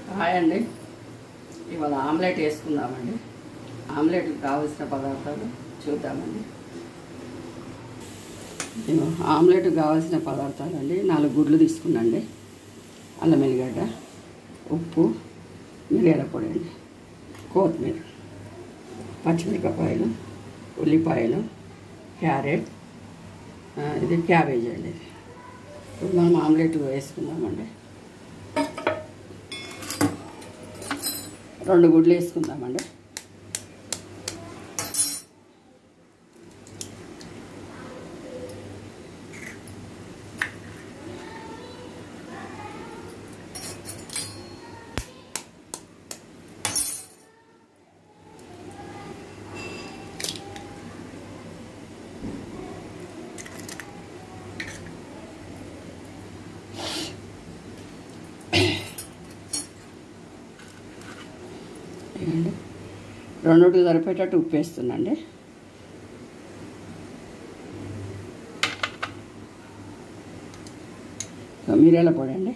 hi అండి ఇవాళ omelette వేసుకుందామండి ఆమ్లెట్కి కావలసిన పదార్థాలు చూద్దామండి ఇదిగో ఆమ్లెట్ కావాల్సిన పదార్థాలు అండి నాలుగు గుడ్లు తీసుకున్నాండి అల్లం ఎల్లిగడ్డ ఉప్పు మిరియాల పొడి అండి కొత్తిమీర పచ్చిమిరపకాయలు ఉల్లిపాయలు క్యారెట్ ఆ, ఇది క్యాబేజీ అండి ఇది ఇప్పుడు మనం ఆమ్లెట్ వేసుకుందామండి రెండు గుడ్లు వేసుకుందామండి ఇవ్వండి రెండుకి సరిపోయేటట్టు ఉప్పు వేస్తున్నాండి ఇక మిరియాల పొడి అండి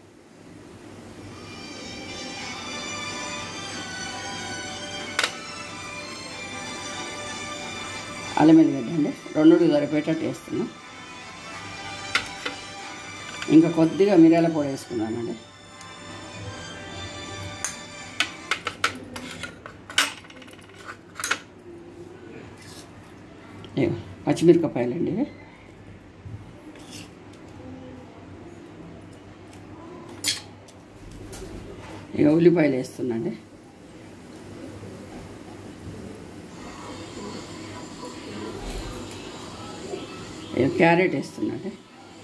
అల్లం ఎల్లిగడ్డ అండి రెండుకి సరిపోయేటట్టు వేస్తున్నాం ఇంకా కొద్దిగా మిరియాల పొడి వేసుకున్నానండి ఇగో పచ్చిమిరపకాయలండి ఇవి ఇక ఉల్లిపాయలు వేస్తున్నాండి ఇక క్యారెట్ వేస్తున్నాండి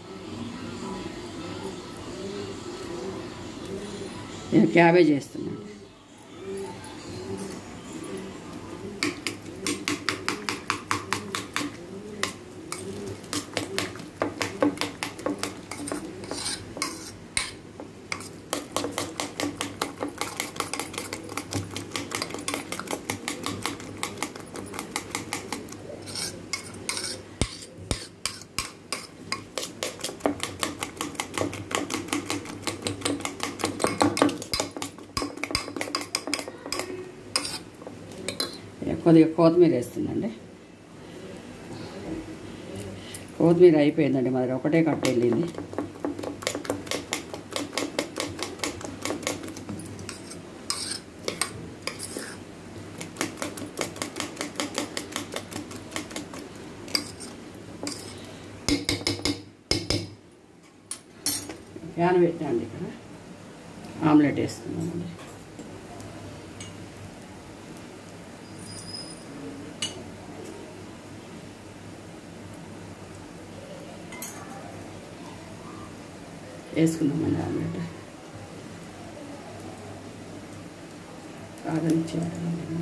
ఇక క్యాబేజ్ వేస్తున్నాండి ఇక కొద్దిగా కొత్తిమీర వేస్తుందండి కొత్తిమీర అయిపోయిందండి మరి ఒకటే కట్ట వెళ్ళింది ప్యాన్ పెట్టండి ఇక్కడ ఆమ్లెట్ వేసుకుందామండి వేసుకుందామండి ఆమ్లెట్ కాగనిచ్చేయాలి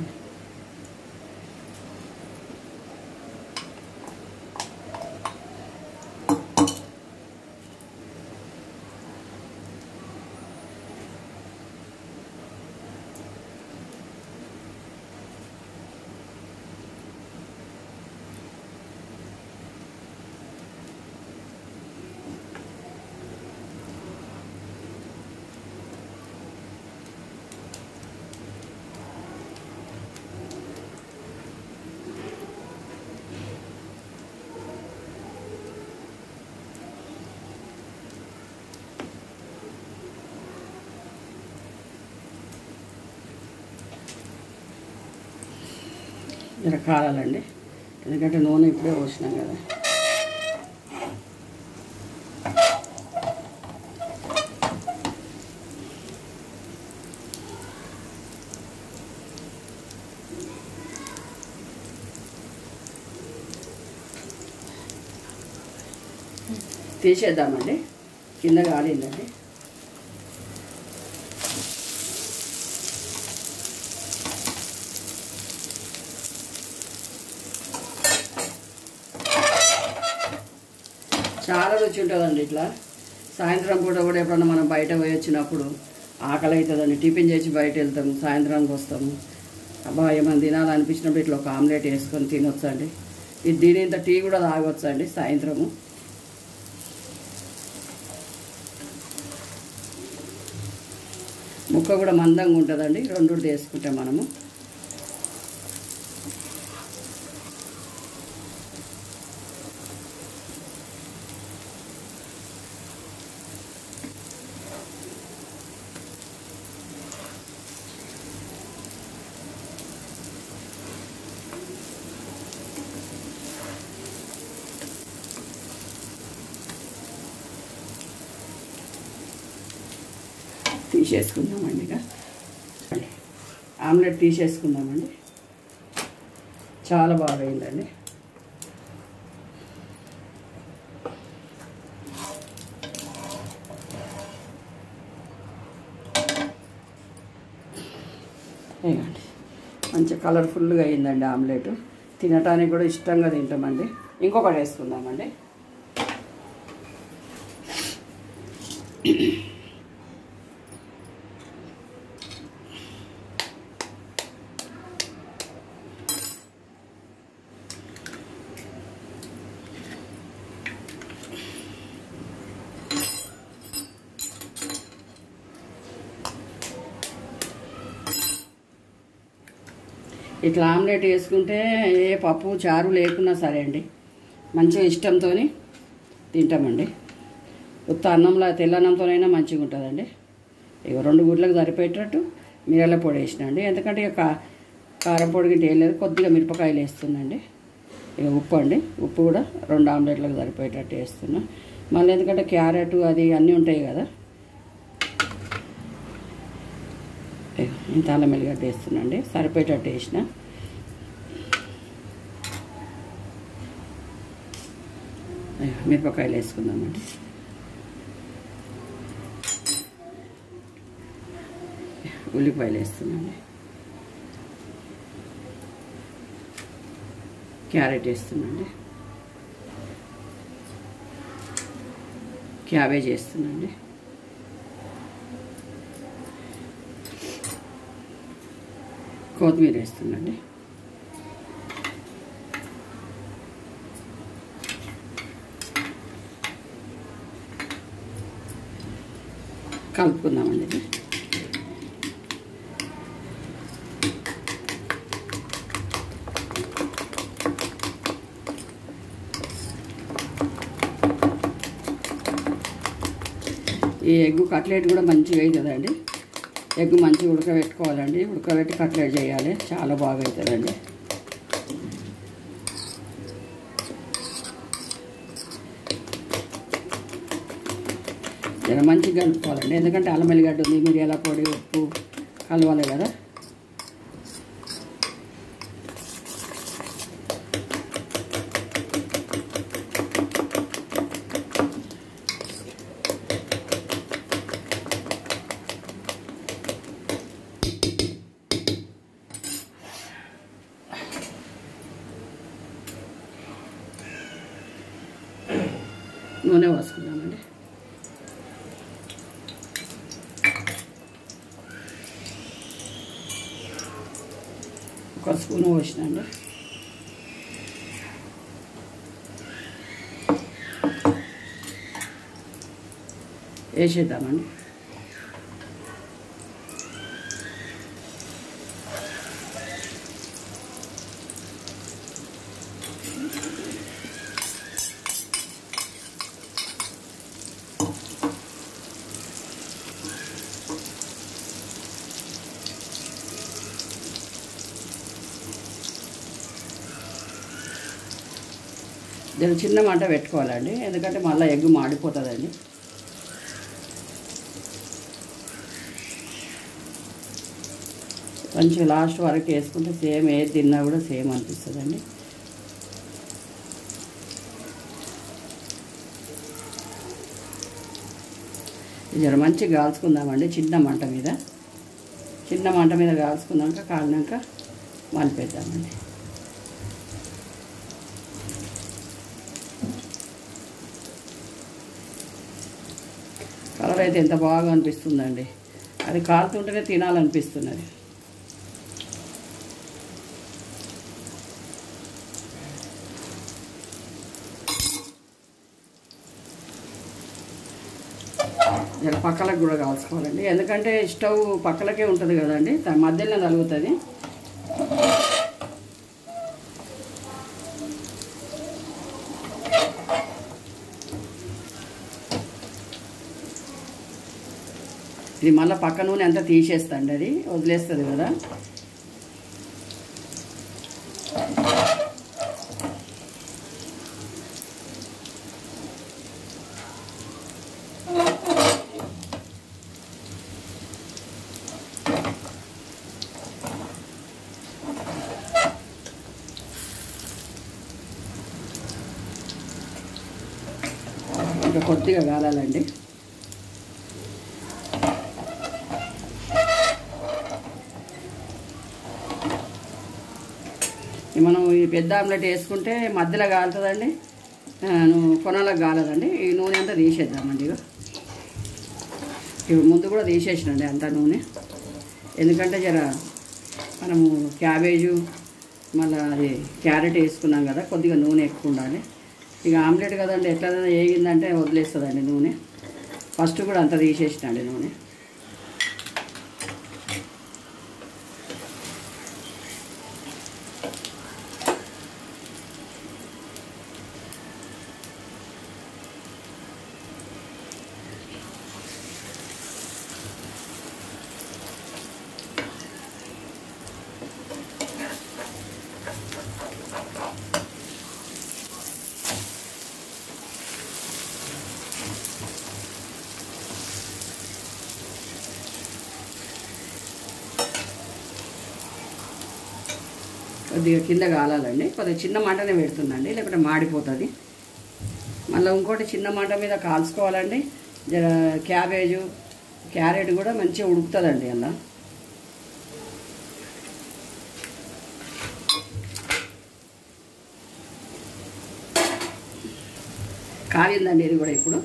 జర కాలాలండి ఎందుకంటే నూనె ఇప్పుడే పోసినాం కదా తీసేద్దామండి కింద కాలిందండి చాలా రుచి ఉంటుందండి ఇట్లా సాయంత్రం పూట కూడా ఎప్పుడన్నా మనం బయట పోయి వచ్చినప్పుడు ఆకలి అవుతుందండి టిఫిన్ చేసి బయట వెళ్తాము సాయంత్రానికి వస్తాము అబ్బా ఏమైనా తినాలనిపించినప్పుడు ఇట్లా ఒక ఆమ్లెట్ వేసుకొని తినొచ్చండి ఇది తినేంత టీ కూడా తాగొచ్చండి సాయంత్రము ముక్క కూడా మందంగా ఉంటుందండి రెండు వేసుకుంటాం మనము తీసేసుకుందామండి ఇక ఆమ్లెట్ తీసేసుకుందామండి చాలా బాగా అయిందండి ఇవ్వండి మంచి కలర్ఫుల్గా అయిందండి ఆమ్లెట్ తినటానికి కూడా ఇష్టంగా తింటామండి ఇంకొకటి వేసుకుందామండి ఇట్లా ఆమ్లెట్ వేసుకుంటే ఏ పప్పు చారు లేకున్నా సరే అండి మంచిగా ఇష్టంతో తింటామండి ఉత్త అన్నంలో తెల్లన్నంతోనైనా మంచిగా ఉంటుందండి ఇక రెండు గుడ్లకు సరిపోయేటట్టు మిరల పొడి వేసినండి ఎందుకంటే ఇక కా- కారం పొడి గిట్ట వేయలేదు కొద్దిగా మిరపకాయలు వేస్తున్నాండి ఇక ఉప్పు అండి ఉప్పు కూడా రెండు ఆమ్లెట్లకు సరిపోయేటట్టు వేస్తున్నా మళ్ళీ ఎందుకంటే క్యారెట్ అది అన్నీ ఉంటాయి కదా ఇగో ఇంత అల్లం వెల్లిగడ్డ వేస్తున్నాండి సరిపోయేటట్టు వేసిన ఇగో మిరపకాయలు వేసుకుందామండి ఉల్లిపాయలు వేస్తున్నాండి క్యారెట్ వేస్తున్నాండి క్యాబేజ్ వేస్తున్నాండి కొత్తిమీర వేస్తుందండి కలుపుకుందామండి ఇది ఈ ఎగ్ కట్లెట్ కూడా మంచిగా అవుతుందండి ఎగ్ మంచిగా ఉడకబెట్టుకోవాలండి ఉడకబెట్టి కట్లెట్ చేయాలి చాలా బాగా అవుతుందండి జర మంచిగా కలుపుకోవాలండి ఎందుకంటే అల్లం వెల్లిగడ్డ ఉంది మిరియాల పొడి ఉప్పు కలవాలి కదా నూనె పోసుకుందామండి ఒక స్పూన్ పోసినండి వేసేద్దామండి దీని చిన్న మంట పెట్టుకోవాలండి ఎందుకంటే మళ్ళీ ఎగ్ మాడిపోతుందండి కొంచెం లాస్ట్ వరకు వేసుకుంటే సేమ్ ఏది తిన్నా కూడా సేమ్ అనిపిస్తుందండి ఇది జర మంచిగా కాల్చుకుందామండి చిన్న మంట మీద చిన్న మంట మీద కాల్చుకున్నాక కాలినాక మలిపేద్దామండి కలర్ అయితే ఎంత బాగా అనిపిస్తుందండి అది కాలుతుంటేనే తినాలనిపిస్తున్నది ఇలా పక్కలకు కూడా కాల్చుకోవాలండి ఎందుకంటే స్టవ్ పక్కలకే ఉంటుంది కదండి దా- మధ్యలో తగులుతుంది ఇది మళ్ళీ పక్క నూనె అంతా తీసేస్తండి అది వదిలేస్తుంది కదా ఇంకా కొద్దిగా కాలాలండి ఈ మనం ఈ పెద్ద ఆమ్లెట్ వేసుకుంటే మధ్యలో కాలుతుందండి ఆ, నువ్వు కొనలకు కాలదండి ఈ నూనె అంతా తీసేద్దామండి ఇక ఇప్పుడు ముందు కూడా తీసేసినండి అంత నూనె ఎందుకంటే జర మనము క్యాబేజు మళ్ళీ అది క్యారెట్ వేసుకున్నాం కదా కొద్దిగా నూనె ఎక్కువ ఉండాలి ఇక ఆమ్లెట్ కదండి ఎట్లా వేగిందంటే వదిలేస్తుందండి నూనె ఫస్ట్ కూడా అంత తీసేసినండి నూనె కొద్దిగా కింద కాలాలండి కొద్దిగా చిన్న మంటనే పెడుతుందండి లేకపోతే మాడిపోతుంది మళ్ళీ ఇంకోటి చిన్న మంట మీద కాల్చుకోవాలండి జర క్యాబేజు క్యారెట్ కూడా మంచిగా ఉడుకుతుందండి అలా కాలిందండి ఇది కూడా ఇప్పుడు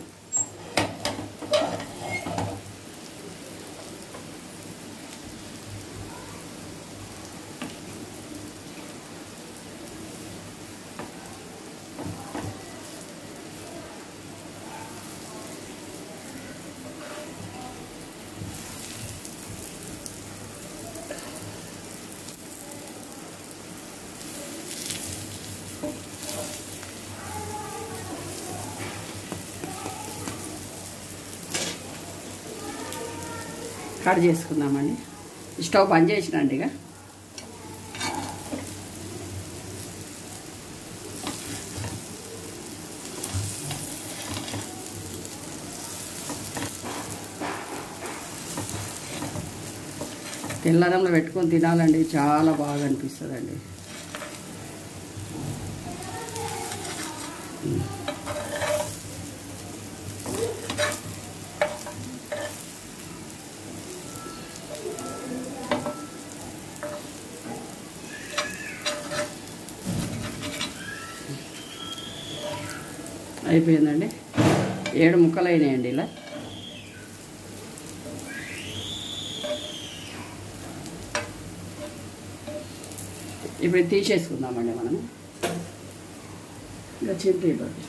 కట్ చేసుకుందామండి స్టవ్ బంద్ చేసినండి ఇక తెల్లరంలో పెట్టుకొని తినాలండి చాలా బాగా అనిపిస్తుందండి అయిపోయిందండి ఏడు ముక్కలు అయినాయండి ఇలా ఇప్పుడు ఇది తీసేసుకుందామండి మనము ఇంకా చింత ఇవ్వండి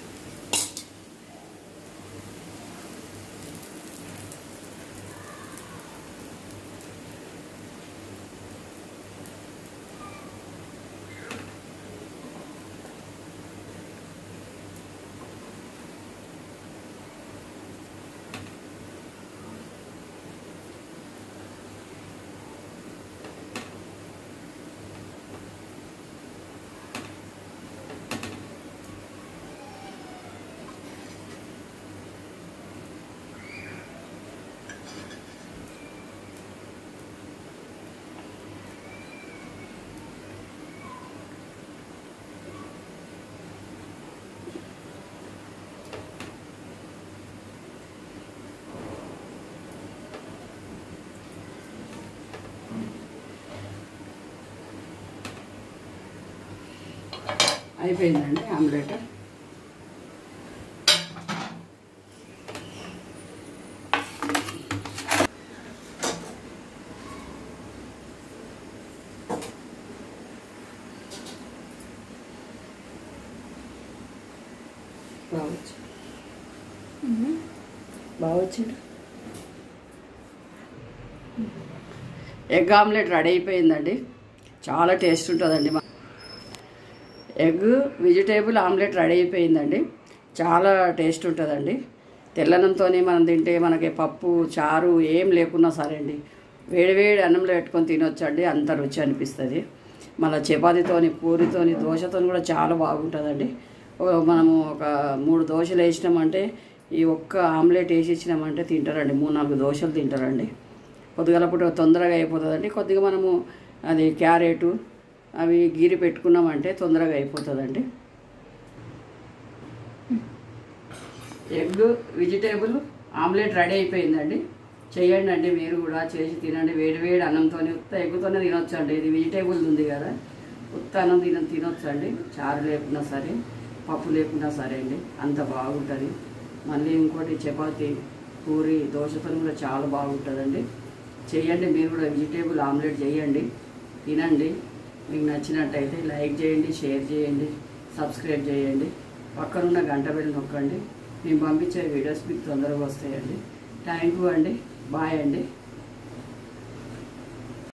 అయిపోయిందండి ఆమ్లెట్ బావచ్చు బాగా వచ్చిండు ఎగ్ ఆమ్లెట్ రెడీ అయిపోయిందండి చాలా టేస్ట్ ఉంటుందండి మా- ఎగ్ వెజిటేబుల్ ఆమ్లెట్ రెడీ అయిపోయిందండి చాలా టేస్ట్ ఉంటుందండి తెల్లనంతో మనం తింటే మనకి పప్పు చారు ఏం లేకున్నా సరే అండి వేడివేడి అన్నంలో పెట్టుకొని తినొచ్చండి అంత రుచి అనిపిస్తుంది మళ్ళీ చపాతీతోని పూరితోని దోశతోని కూడా చాలా బాగుంటుందండి ఓ- మనము ఒక మూడు దోశలు వేసినామంటే ఈ ఒక్క ఆమ్లెట్ వేసి ఇచ్చినామంటే తింటారండి మూడు నాలుగు దోశలు తింటారండి పొద్దుగలప్పుడు తొందరగా అయిపోతుందండి కొద్దిగా మనము అది క్యారెట్ అవి గీరి పెట్టుకున్నామంటే తొందరగా అయిపోతుందండి ఎగ్ వెజిటేబుల్ ఆమ్లెట్ రెడీ అయిపోయిందండి చేయండి అండి మీరు కూడా చేసి తినండి వేడి వేడి అన్నంతో ఉత్త ఎగ్గుతోనే తినొచ్చు అండి ఇది వెజిటేబుల్ ఉంది కదా ఉత్త అన్నం తిన తినొచ్చు అండి చారు లేకున్నా సరే పప్పు లేకున్నా సరే అండి అంత బాగుంటుంది మళ్ళీ ఇంకోటి చపాతి పూరి దోశతో కూడా చాలా బాగుంటుందండి చేయండి మీరు కూడా వెజిటేబుల్ ఆమ్లెట్ చేయండి తినండి మీకు నచ్చినట్టయితే లైక్ చేయండి షేర్ చేయండి సబ్స్క్రైబ్ చేయండి పక్కనున్న గంట బెల్ నొక్కండి మేము పంపించే వీడియోస్ మీకు తొందరగా వస్తాయండి థ్యాంక్ యూ అండి బాయ్ అండి